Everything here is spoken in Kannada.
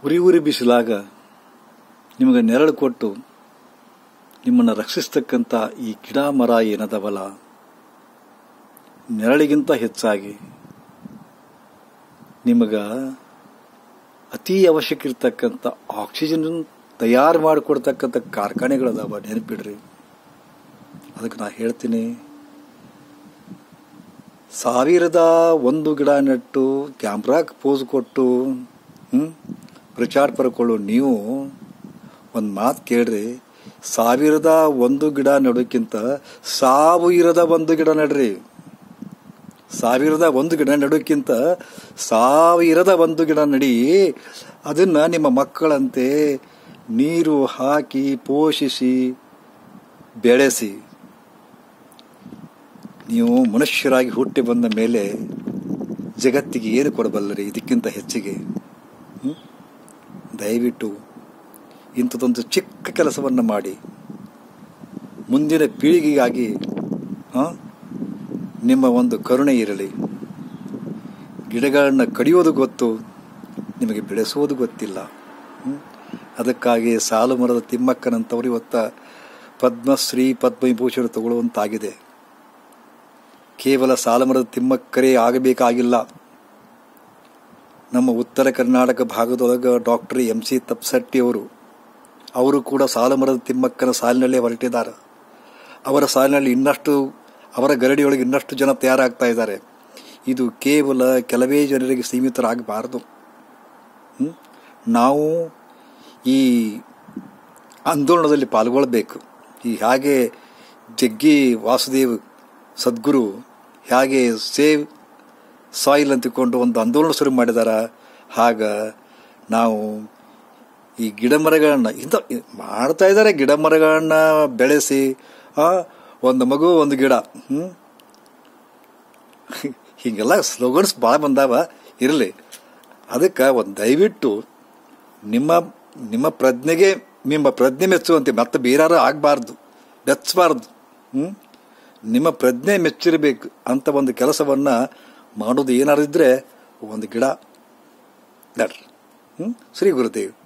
ಉರಿ ಉರಿ ಬಿಸಿಲಾಗ ನಿಮಗೆ ನೆರಳು ಕೊಟ್ಟು ನಿಮ್ಮನ್ನು ರಕ್ಷಿಸ್ತಕ್ಕಂಥ ಈ ಗಿಡ ಮರ ಏನದವಲ್ಲ ನೆರಳಿಗಿಂತ ಹೆಚ್ಚಾಗಿ ನಿಮಗ ಅತಿ ಅವಶ್ಯಕ ಇರ್ತಕ್ಕಂಥ ಆಕ್ಸಿಜನ್ ತಯಾರು ಮಾಡಿಕೊಡ್ತಕ್ಕಂಥ ಕಾರ್ಖಾನೆಗಳದಾವ ನೆನಪಿಡ್ರಿ ಅದಕ್ಕೆ ನಾ ಹೇಳ್ತೀನಿ ಸಾವಿರದ ಒಂದು ಗಿಡ ನೆಟ್ಟು ಕ್ಯಾಮ್ರಾಕ್ ಪೋಸ್ ಕೊಟ್ಟು ಹ್ಮ್ ಪ್ರಚಾರ ಪಡ್ಕೊಳ್ಳೋ ನೀವು ಒಂದು ಮಾತು ಕೇಳ್ರಿ ಸಾವಿರದ ಒಂದು ಗಿಡ ನೆಡೋಕ್ಕಿಂತ ಸಾವು ಇರದ ಒಂದು ಗಿಡ ನಡ್ರಿ ಸಾವಿರದ ಒಂದು ಗಿಡ ನೆಡೋಕ್ಕಿಂತ ಸಾವಿರದ ಒಂದು ಗಿಡ ನಡಿ ಅದನ್ನ ನಿಮ್ಮ ಮಕ್ಕಳಂತೆ ನೀರು ಹಾಕಿ ಪೋಷಿಸಿ ಬೆಳೆಸಿ ನೀವು ಮನುಷ್ಯರಾಗಿ ಹುಟ್ಟಿ ಬಂದ ಮೇಲೆ ಜಗತ್ತಿಗೆ ಏನು ಕೊಡಬಲ್ಲರಿ ಇದಕ್ಕಿಂತ ಹೆಚ್ಚಿಗೆ ಹ್ಮ್? ದಯವಿಟ್ಟು ಇಂಥದ್ದೊಂದು ಚಿಕ್ಕ ಕೆಲಸವನ್ನು ಮಾಡಿ ಮುಂದಿನ ಪೀಳಿಗೆಗಾಗಿ ಆ, ನಿಮ್ಮ ಒಂದು ಕರುಣೆ ಇರಲಿ ಗಿಡಗಳನ್ನು ಕಡಿಯೋದು ಗೊತ್ತು ನಿಮಗೆ ಬೆಳೆಸೋದು ಗೊತ್ತಿಲ್ಲ ಹ್ಮ್? ಅದಕ್ಕಾಗಿ ಸಾಲು ಮರದ ತಿಮ್ಮಕ್ಕನಂತವರು ಇವತ್ತ ಪದ್ಮಶ್ರೀ ಪದ್ಮವಿಭೂಷಣ ತಗೊಳ್ಳುವಂತಾಗಿದೆ ಕೇವಲ ಸಾಲಮರದ ತಿಮ್ಮಕ್ಕರೇ ಆಗಬೇಕಾಗಿಲ್ಲ ನಮ್ಮ ಉತ್ತರ ಕರ್ನಾಟಕ ಭಾಗದೊಳಗ ಡಾಕ್ಟರ್ ಎಂ ಸಿ ತಪ್ಸಟ್ಟಿ ಅವರು ಅವರು ಕೂಡ ಸಾಲಮರದ ತಿಮ್ಮಕ್ಕನ ಸಾಲಿನಲ್ಲೇ ಹೊರಟಿದ್ದಾರೆ ಅವರ ಸಾಲಿನಲ್ಲಿ ಇನ್ನಷ್ಟು ಅವರ ಗರಡಿಯೊಳಗೆ ಇನ್ನಷ್ಟು ಜನ ತಯಾರಾಗ್ತಾ ಇದ್ದಾರೆ ಇದು ಕೇವಲ ಕೆಲವೇ ಜನರಿಗೆ ಸೀಮಿತರಾಗಬಾರದು ಹ್ಮ್? ನಾವು ಈ ಆಂದೋಲನದಲ್ಲಿ ಪಾಲ್ಗೊಳ್ಬೇಕು ಈ ಹಾಗೆ ಜಗ್ಗಿ ವಾಸುದೇವ್ ಸದ್ಗುರು ಹೇಗೆ ಸೇವ್ ಸಾಯಿಲ್ ಅಂತಿಕೊಂಡು ಒಂದು ಆಂದೋಲನ ಶುರು ಮಾಡಿದಾರ ಹಾಗ ನಾವು ಈ ಗಿಡ ಮರಗಳನ್ನ ಇಂಥ ಮಾಡ್ತಾ ಇದ್ದಾರೆ ಗಿಡ ಮರಗಳನ್ನ ಬೆಳೆಸಿ ಆ ಒಂದು ಮಗು ಒಂದು ಗಿಡ ಹ್ಮ್ ಹೀಗೆಲ್ಲ ಸ್ಲೋಗನ್ಸ್ ಭಾಳ ಬಂದಾವ ಇರಲಿ ಅದಕ್ಕೆ ಒಂದು ದಯವಿಟ್ಟು ನಿಮ್ಮ ನಿಮ್ಮ ಪ್ರಜ್ಞೆಗೆ ನಿಮ್ಮ ಪ್ರಜ್ಞೆ ಮೆಚ್ಚುವಂತೆ ಮತ್ತೆ ಬೇರಾರು ಆಗಬಾರ್ದು ಬೆಚ್ಚಬಾರ್ದು ಹ್ಮ್ ನಿಮ್ಮ ಪ್ರಜ್ಞೆ ಮೆಚ್ಚಿರಬೇಕು ಅಂತ ಒಂದು ಕೆಲಸವನ್ನ ಮಾಡೋದು ಏನಾರಿದ್ರೆ ಒಂದು ಗಿಡ ನಡ್ರಿ ಹ್ಮ್ ಶ್ರೀ ಗುರುದೇವ್